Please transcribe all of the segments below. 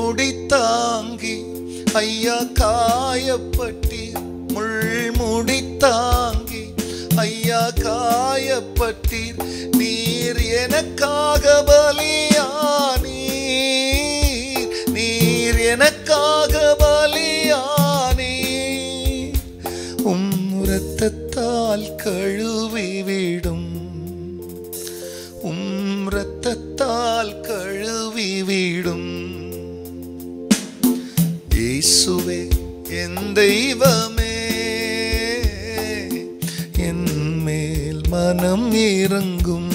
முள்முடி தாங்கி ஐயா காயப்பட்டீர் முள்முடி தாங்கி ஐயா காயப்பட்டீர் நீர் எனக்காக பலியானீர் நீர் எனக்காக பலியானீர் உம் இரத்தத்தால் கழுவி விடும் உம் இரத்தத்தால் கழுவி விடும் இயேசுவே என் தெய்வமே என் மேல் மனம் இறங்கும்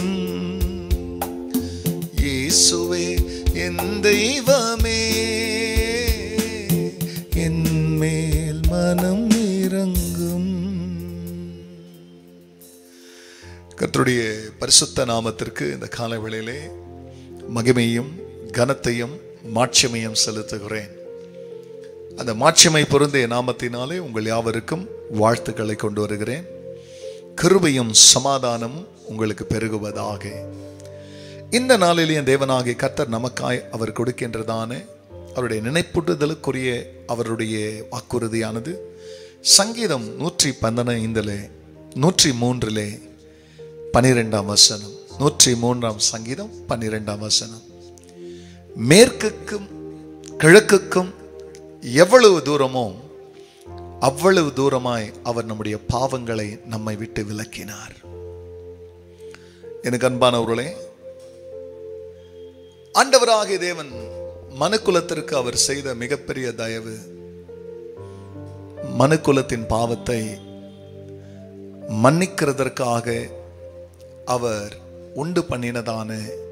இயேசுவே என் தெய்வமே என் மேல் மனம் இறங்கும் கர்த்தருடைய பரிசுத்த நாமத்திற்கு இந்த கால வேளையிலே மகிமையும் கனத்தையும் மாட்சிமையும் செலுத்துகிறேன் அந்த மாட்சிமை பொருந்திய நாமத்தினாலே உங்கள் யாவருக்கும் வாழ்த்துக்களை கொண்டு வருகிறேன் கிருபையும் சமாதானமும் உங்களுக்கு பெருகுவதாக இந்த நாளிலே என் தேவனாகிய கர்த்தர் நமக்காய் அவர் கொடுக்கின்றதான அவருடைய நினைப்பூட்டுதலுக்குரிய அவருடைய வாக்குறுதியானது சங்கீதம் நூற்றி பதினைந்திலே நூற்றி மூன்றிலே பனிரெண்டாம் வசனம் நூற்றி மூன்றாம் சங்கீதம் பன்னிரெண்டாம் வசனம் மேற்குக்கும் கிழக்குக்கும் எவ்வளவு தூரமோ அவ்வளவு தூரமாய் அவர் நம்முடைய பாவங்களை நம்மை விட்டு விலக்கினார் எனக்கு அன்பானவர்களே ஆண்டவராகிய தேவன் மனுக்குலத்திற்கு அவர் செய்த மிகப்பெரிய தயவு மனுக்குலத்தின் பாவத்தை மன்னிக்கிறதற்காக அவர் உண்டு பண்ணினதான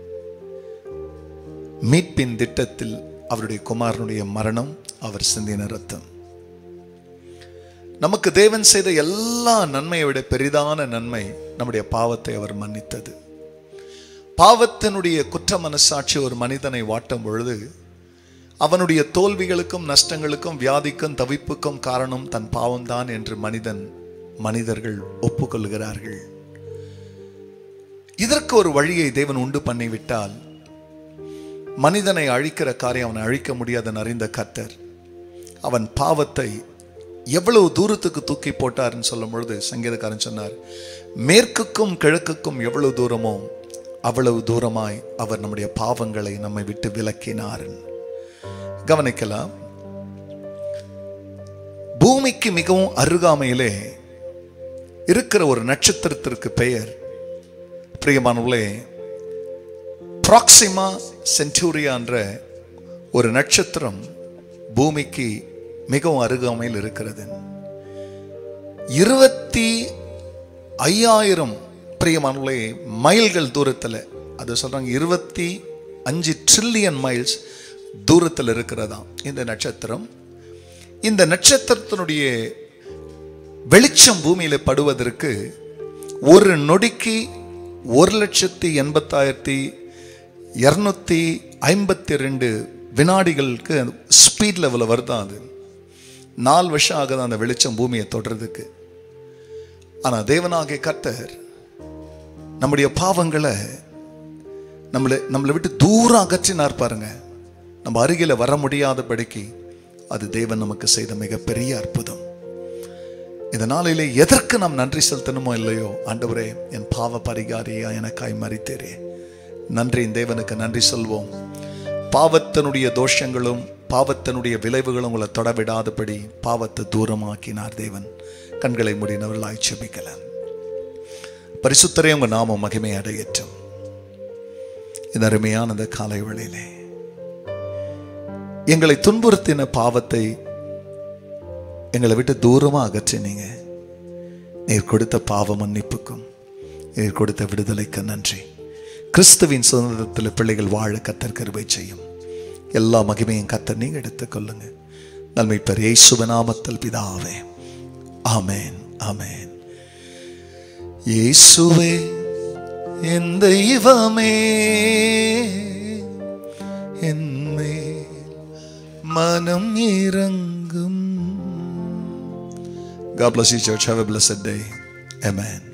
மீட்பின் திட்டத்தில் அவருடைய குமாரனுடைய மரணம் அவர் சிந்தின ரத்தம் நமக்கு தேவன் செய்த எல்லா நன்மையை விட பெரிதான நன்மை நம்முடைய பாவத்தை அவர் மன்னித்தது பாவத்தினுடைய குற்ற மனசாட்சி ஒரு மனிதனை வாட்டும் பொழுது அவனுடைய தோல்விகளுக்கும் நஷ்டங்களுக்கும் வியாதிக்கும் தவிப்புக்கும் காரணம் தன் பாவம்தான் என்று மனிதன் மனிதர்கள் ஒப்புக்கொள்கிறார்கள் இதற்கு ஒரு வழியை தேவன் உண்டு பண்ணிவிட்டால் மனிதனை அழிக்கிற காரியம் அவனை அழிக்க முடியாதுன்னு அறிந்த கர்த்தர் அவன் பாவத்தை எவ்வளவு தூரத்துக்கு தூக்கி போட்டார்னு சொல்லும் பொழுது சங்கீதக்காரன் சொன்னார் மேற்குக்கும் கிழக்குக்கும் எவ்வளவு தூரமோ அவ்வளவு தூரமாய் அவர் நம்முடைய பாவங்களை நம்மை விட்டு விலக்கினார் கவனிக்கலாம் பூமிக்கு மிகவும் அருகாமையிலே இருக்கிற ஒரு நட்சத்திரத்திற்கு பெயர் பிரியமானவர்களே ப்ராக்சிமா சென்டூரியான்ற ஒரு நட்சத்திரம் பூமிக்கு மிகவும் அருகாமையில் இருக்கிறது இருபத்தி ஐயாயிரம் பிரியமானவர்களே மைல்கள் தூரத்தில் அது சொல்றாங்க இருபத்தி அஞ்சு ட்ரில்லியன் மைல்ஸ் தூரத்தில் இருக்கிறதாம் இந்த நட்சத்திரம் இந்த நட்சத்திரத்தினுடைய வெளிச்சம் பூமியில படுவதற்கு ஒரு நொடிக்கு ஒரு லட்சத்தி எண்பத்தாயிரத்தி இரநூத்தி ஐம்பத்தி ரெண்டு வினாடிகளுக்கு ஸ்பீட் லெவலில் வருதான் அது நாலு வருஷம் ஆகுது அந்த வெளிச்சம் பூமியை தொடுறதுக்கு ஆனால் தேவனாகிய கர்த்தர் நம்முடைய பாவங்களை நம்மளை நம்மளை விட்டு தூரம் அகற்றினார் பாருங்க நம்ம அருகில வர முடியாதபடிக்கு அது தேவன் நமக்கு செய்த மிகப்பெரிய அற்புதம் இந்த நாளிலே எதற்கு நாம் நன்றி செலுத்தணுமோ இல்லையோ ஆண்டவரே என் பாவ பரிகாரியா எனக்காய் மறித்தேரே நன்றி தேவனுக்கு நன்றி சொல்வோம் பாவத்தினுடைய தோஷங்களும் பாவத்தினுடைய விளைவுகளும் உங்களை தொடவிடாதபடி பாவத்தை தூரமாக்கினார் தேவன் கண்களை மூடினவர்களாய் செபிக்கலாம் பரிசுத்தரே உங்க நாமம் மகிமை அடையற்றும் இந்த அருமையான இந்த காலை வேளையிலே எங்களை துன்புறுத்தின பாவத்தை எங்களை விட்டு தூரமா அகற்றினீங்க நீர் கொடுத்த பாவ மன்னிப்புக்கும் நீர் கொடுத்த விடுதலைக்கு நன்றி கிறிஸ்துவின் சுதந்திரத்தில் பிள்ளைகள் வாழ கத்தர் கருவை செய்யும் எல்லா மகிமையும் கத்தர் நீங்க எடுத்துக்கொள்ளுங்க நன்மை பெரிய சுபநாமத்தில் பிதாவே ஆமேன் ஆமேன் இயேசுவே என் தெய்வமே என் மேல் மனம் இறங்கும் God bless you, church. Have a blessed day. Amen.